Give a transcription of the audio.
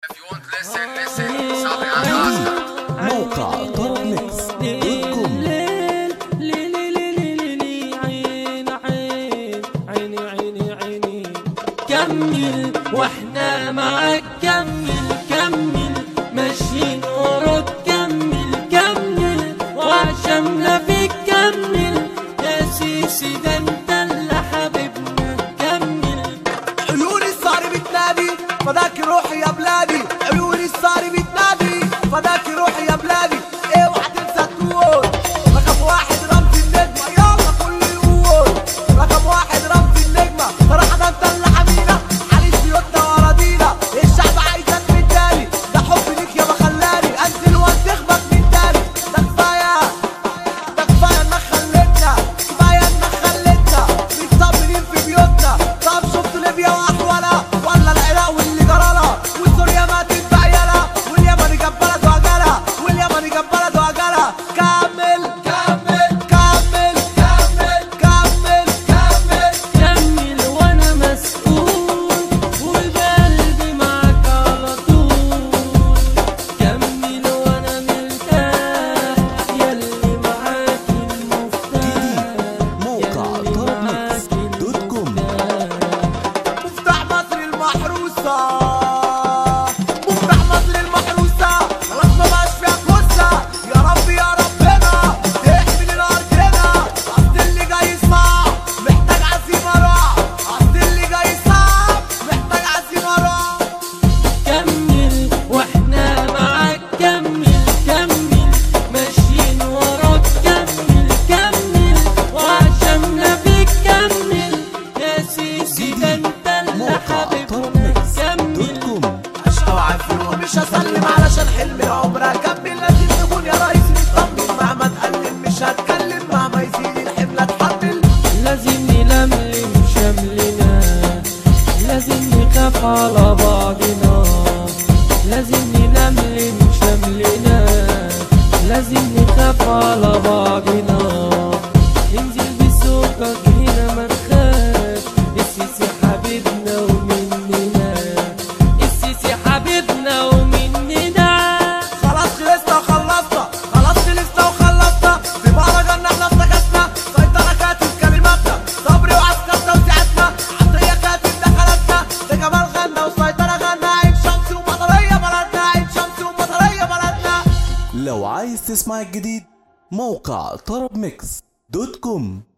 If you want listen, listen, صبري عند عسكر موقع طرب ميكس دوت كوم ليل ليل ليل ليل ليل عين عين عيني عيني عيني كمل واحنا معاك كمل كمل ماشيين وراك كمل كمل وعشمنا فيك كمل يا سيسي ده انت اللي حبيبنا كمل عيوني الصار بتنادي فداك روحي يا بلادي عيوني الصار بتنادي فداك روحي يا بلادي اوعى تنسى تقول رقم واحد رمز النجمة يلا كل يقول رقم واحد رمز النجمة صراحة ده انت اللي حمينا عليك بيوتنا وراضينا الشعب عايزك من تاني ده حب ليك يا خلاني انزل وانتخبك من تاني ده كفاية ده كفاية انك خلتنا كفاية انك خلتنا مطمنين في بيوتنا طب شفت ليبيا واحوالها ولا العراق واللي جرالها وسوريا ماتت بعيالها واليمن جاب بلد وعجلها واليمن جاب بلد وعجلها كمل كمل كمل كمل كمل كمل كمل وانا مسؤول وقلبي معاك على طول كمل وانا مرتاح ياللي معاك المفتاح موقع ياللي طرب معاك ميكس دوت كوم المفتاح مفتاح مصر المحروسة مفتاح مصر المحروسة خلاص ما بقاش فيها كوسة يا رب يا ربنا تحمي لنا أرضنا أصل اللي جاي صعب محتاج عزيمة رعب أصل اللي جاي صعب محتاج عزيمة رعب كمل واحنا معاك كمل كمل ماشيين وراك كمل كمل وعشمنا فيك كمل يا سيسي ده انت اللي موقع طرب حبيبنا ميكس دوت كمل كوم اوعى فيهم مش هسلم علشان حلم العمر اكمل لازم تكون يا ريس نطمن مهما تقلل مش هتكلم مهما يزيد الحمل اتحمل لازم نلملم شملنا لازم نخاف على بعضنا لازم نلملم شملنا لازم نخاف على بعضنا انزل بسوقك هنا ما نخاف السيسي حبيبنا ومننا السيسي حبيبنا ومننا خلاص خلصنا وخلصنا خلاص خلصنا وخلصنا في مهرجاننا احنا افتكسنا سيطرة كاتب كلماتنا صبري وعسكر توزيعاتنا عطية كاتب دخلاتنا ده جمال غنى وسيطرة غنى عين شمس ومطرية بلدنا عين شمس ومطرية بلدنا لو عايز تسمع الجديد موقع طرب ميكس دوت كوم